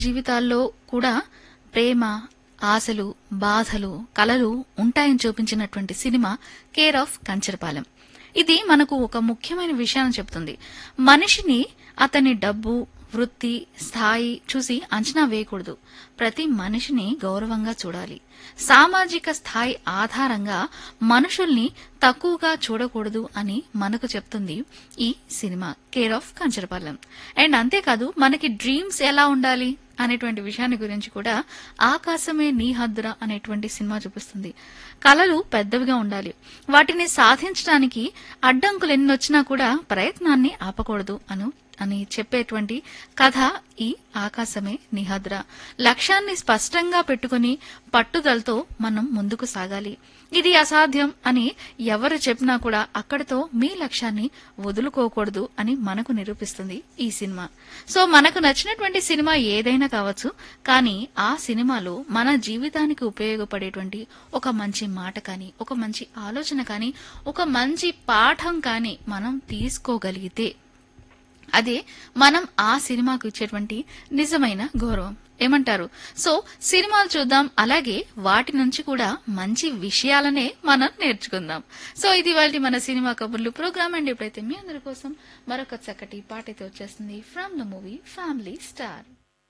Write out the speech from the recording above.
జీవితాల్లో కూడా ప్రేమ ఆశలు బాధలు కలలు ఉంటాయని చూపించినటువంటి సినిమా కేర్ ఆఫ్ కంచరపాలెం ఇది మనకు ఒక ముఖ్యమైన విషయాన్ని చెప్తుంది మనిషిని అతని డబ్బు వృత్తి స్థాయి చూసి అంచనా వేయకూడదు ప్రతి మనిషిని గౌరవంగా చూడాలి సామాజిక స్థాయి ఆధారంగా మనుషుల్ని తక్కువగా చూడకూడదు అని మనకు చెప్తుంది ఈ సినిమా కేర్ ఆఫ్ కంచరపాలెం అండ్ అంతేకాదు మనకి డ్రీమ్స్ ఎలా ఉండాలి అనేటువంటి విషయాన్ని గురించి కూడా ఆకాశమే నీ హద్దురా అనేటువంటి సినిమా చూపిస్తుంది కళలు పెద్దవిగా ఉండాలి వాటిని సాధించడానికి అడ్డంకులు ఎన్ని వచ్చినా కూడా ప్రయత్నాన్ని ఆపకూడదు అను అని చెప్పేటువంటి కథ ఈ ఆకాశమే నిహద్ర లక్ష్యాన్ని స్పష్టంగా పెట్టుకుని పట్టుదలతో మనం ముందుకు సాగాలి ఇది అసాధ్యం అని ఎవరు చెప్పినా కూడా అక్కడితో మీ లక్ష్యాన్ని వదులుకోకూడదు అని మనకు నిరూపిస్తుంది ఈ సినిమా సో మనకు నచ్చినటువంటి సినిమా ఏదైనా కావచ్చు కానీ ఆ సినిమాలో మన జీవితానికి ఉపయోగపడేటువంటి ఒక మంచి మాట కానీ ఒక మంచి ఆలోచన కానీ ఒక మంచి పాఠం కానీ మనం తీసుకోగలిగితే అదే మనం ఆ సినిమాకు ఇచ్చేటువంటి నిజమైన గౌరవం ఏమంటారు సో సినిమాలు చూద్దాం అలాగే వాటి నుంచి కూడా మంచి విషయాలనే మనం నేర్చుకుందాం సో ఇది వాళ్ళ మన సినిమా కబుర్లు ప్రోగ్రామ్ అండ్ ఇప్పుడైతే మీ అందరి కోసం మరొక చక్కటి పాట అయితే వచ్చేస్తుంది from the movie family star